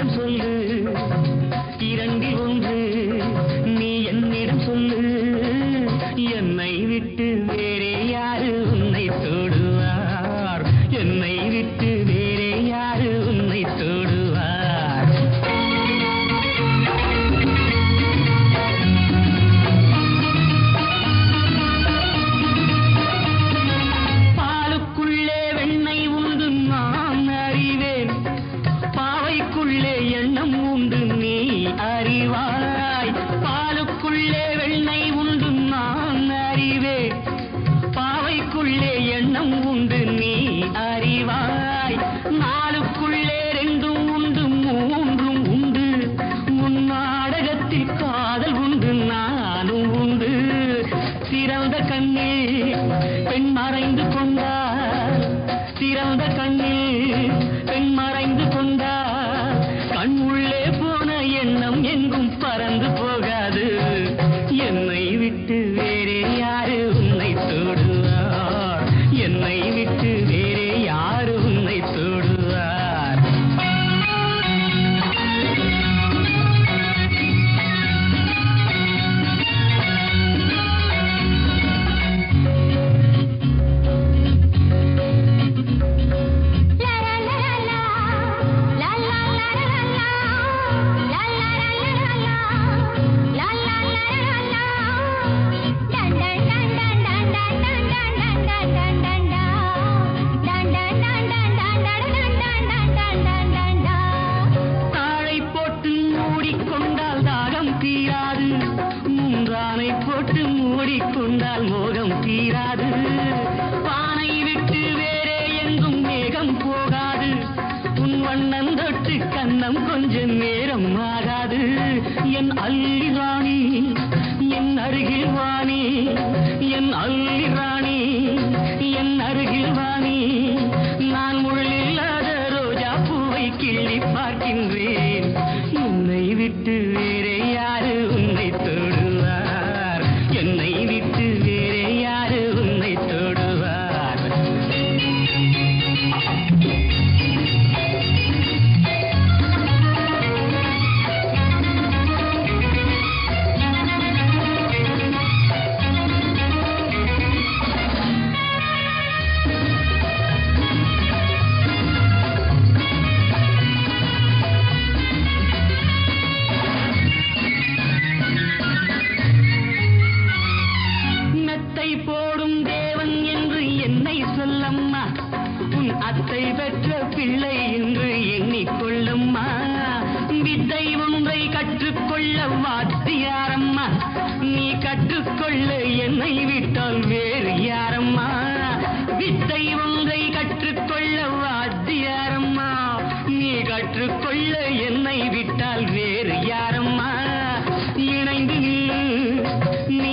என்னிடம் சொல்லு இரண்டில் ஒன்று நீ என்னிடம் சொல்லு என்னை விட்டு வேறே யாரு உன்னை தொடுவார் என்னை விட்டு வேறே யாரு உன்னை தொடுவார் பாலுக்குள்ளே வெண்ணெய் உண்டு நான் அறிவேன் பாவைக்குள்ளே எண்ணம் உண்டு நீ அறிவாய் பாலுக்குள்ளே வெண்ணெய் உண்டு நான் அறிவேன் பாவைக்குள்ளே எண்ணம் உண்டு நீ அறிவாய் நாளுக்குள்ளே ரெண்டும் உண்டு மூன்றும் உண்டு உன் நாடகத்தில் காதல் உண்டு நானும் உண்டு சிறந்த கண்ணில் பெண் மறைந்து கொண்டார் சிறந்த கண்ணில் பெண் மறைந்து கொண்டார் கண் உள்ளே போன எண்ணம் எங்கும் பறந்து போகாது என்னை விட்டு வேறே யாரு உன்னை தொடுவார் என்னை விட்டு வேறே யாரு உன்னை தொடுவார் தாழை போட்டு மூடிக்கொண்டால் தாகம் தீராது மூன்றானை போட்டு மூடிக்கொண்டால் மோகம் தீராது பானை விட்டு வேறே எங்கும் மேகம் போகாது உன் வண்ணம் தொட்டு கண்ணம் கொஞ்சம் நேரம் ஆகாது என் அல்லி ராணி என் அருகில் வாணி என் அல்லி ராணி என் அருகில் வாணி நான் முள்ளில்லாத ரோஜா பூவை கிள்ளி பார்க்கின்றேன் உன்னை விட்டு வேறே யாரு உன்னை தொடுவார் என்னை விட்டு வேறே யாரு உன்னை தொடுவார் மெத்தை போடும் தேவன் என்று என்னை சொல்லம்மா உன் அத்தை பெற்ற பிள்ளை என்று எண்ணிக்கொள்ளம்மா வித்தை ஒன்றை கற்றுக்கொள்ள வாத்தியாரம்மா நீ கற்றுக்கொள்ள என்னை விட்டால் வேறு யாரம்மா வித்தை ஒன்றை கற்றுக்கொள்ள வாத்தியாரம்மா நீ கற்றுக்கொள்ள என்னை விட்டால் வேறு யாரம்மா இணைந்து நில்லு நீ